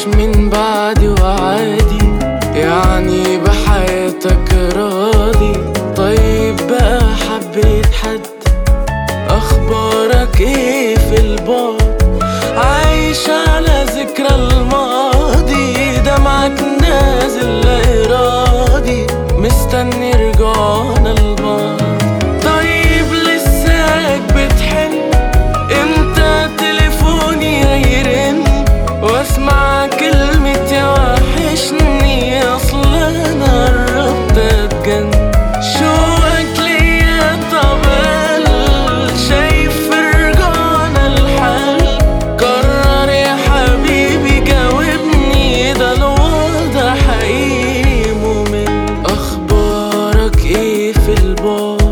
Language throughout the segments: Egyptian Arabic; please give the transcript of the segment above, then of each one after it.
عايش من بعدي وعادي يعني بحياتك راضي طيب بقى حبيت حد اخبارك ايه في البعد عايش على ذكرى الماضي دمعك نازل لا ارادي مستني رجعنا لبعض طيب لساك بتحن امتى تليفوني هيرن واسمع كلمة يا وحشني اصلا انا قربت اتجن شوقك ليا طبل شايف رجعنا الحل قرر يا حبيبي جاوبني ده الوضع حقيقي ممل اخبارك ايه في البعد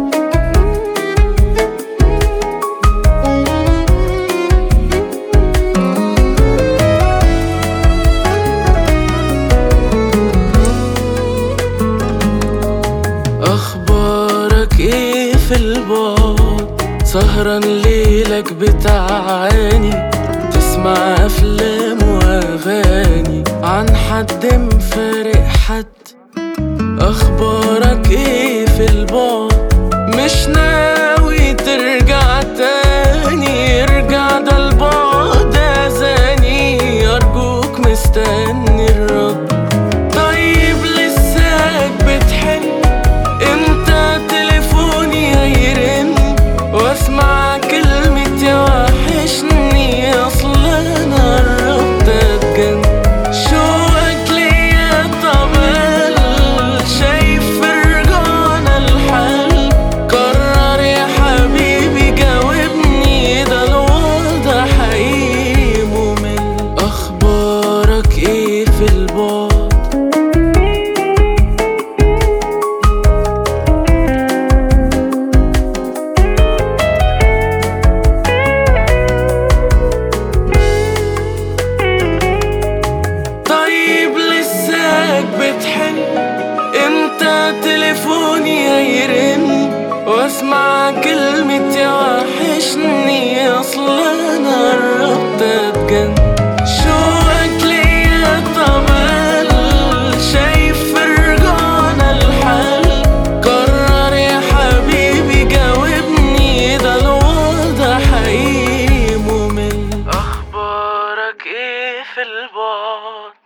اخبارك ايه في البعد سهران ليلك بتعاني تسمع افلام واغاني عن حد مفارق حد اخبارك ايه في البعد مش ناوي ترجع تاني ارجع ده البعد اذاني ارجوك مستني الرد طيب لساك بتحن امتى تليفوني هيرن واسمع كلمة يا وحشني اصلا انا قربت اتجن شوقك ليا طبل شايف رجعنا الحل قرر يا حبيبي جاوبني ده الوضع حقيقي ممل اخبارك ايه في البعد طيب لساك بتحن امتى تليفوني هيرن واسمع كلمة يا وحشني اصلا انا قربت اتجن شوقك ليا طبل شايف رجعنا الحل قرر يا حبيبي جاوبني ده الوضع حقيقي ممل اخبارك ايه في البعد